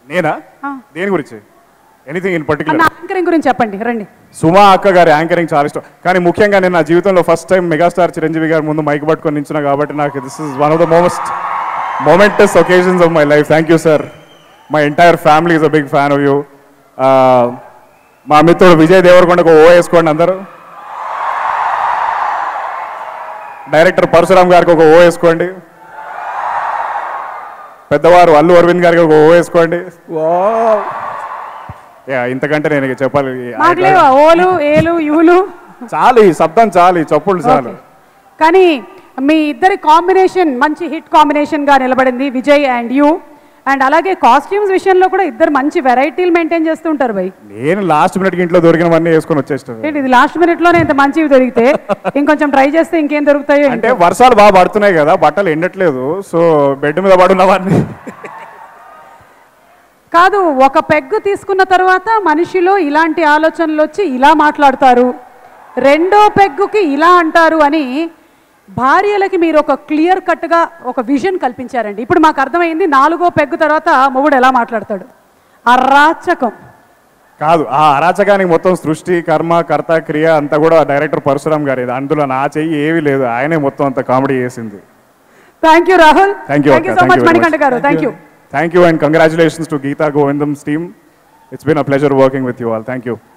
నేనా ఆ. దేని గురించి ఎనీథింగ్ ఇన్ అన్న పర్టికులర్ యాంకరింగ్ గురించి చెప్పండి రండి సుమా అక్క గారి యాంకరింగ్ చాలా ఇష్టం కానీ ముఖ్యంగా నేను నా జీవితంలో ఫస్ట్ టైం మెగాస్టార్ చిరంజీవి గారి ముందు మైక్ పట్టుకొని నించున్నా కాబట్టి నాకు this is one of the most momentous occasions of my life thank you sir my entire family is a big fan of you మా మిత్రుడు విజయ్ దేవరకొండకు ఓ వేసుకోండి అందరూ డైరెక్టర్ పరశురామ్ గారికి ఒక ఓ వేసుకోండి పెద్దవారు అల్లు అరవింద్ గారికి ఒక ఓ వేసుకోండి యా ఇంతకంటే నేను ఇక చెప్పాలి మాకు లేవా ఓలు ఏలు యూలు చాలు ఈ శబ్దం చాలు ఈ చప్పుళ్ళు చాలు ఓకే. కానీ మీ ఇద్దరి కాంబినేషన్ మంచి హిట్ కాంబినేషన్ గా నిలబడింది విజయ్ అండ్ యూ అండ్ అలాగే కాస్ట్యూమ్స్ విషయంలో కూడా ఇద్దరు మంచి వెరైటీలు మెయింటైన్ చేస్తుంటారు భయ్ నేను లాస్ట్ మినిట్ ఇంట్లో దొరికినవన్నీ వేసుకొని వచ్చేస్తాను ఏంటి ఇది లాస్ట్ మినిట్ లోనే ఇంత మంచివి దొరికితే ఇంకొంచెం ట్రై చేస్తే ఇంకేం దొరుకుతాయో అంటే వర్షాలు బాగా పడుతున్నాయి కదా బట్టలు ఎండట్లేదు సో బెడ్ మీద పడున్నవన్నీ కాదు ఒక పెగ్గు తీసుకున్న తర్వాత మనిషిలో ఇలాంటి ఆలోచనలు వచ్చి ఇలా మాట్లాడతారు రెండో పెగ్గుకి ఇలా అంటారు అని భార్యలకి మీరు ఒక క్లియర్ కట్గా ఒక విజన్ కల్పించారండి ఇప్పుడు మాకు అర్థమైంది నాలుగో పెగ్గు తర్వాత మొగుడు ఎలా మాట్లాడతాడు అరాచకం కాదు ఆ అరాచకానికి మొత్తం సృష్టి కర్మ కర్త క్రియ అంతా కూడా డైరెక్టర్ పరశురామ్ గారి అందులో నా చెయ్యి ఏమీ లేదు ఆయనే మొత్తం అంత కామెడీ చేసింది thank you Rahul thank you thank you so much Manikanta garu thank you thank you and congratulations to Geetha Govindam's team it's been a pleasure working with you all thank you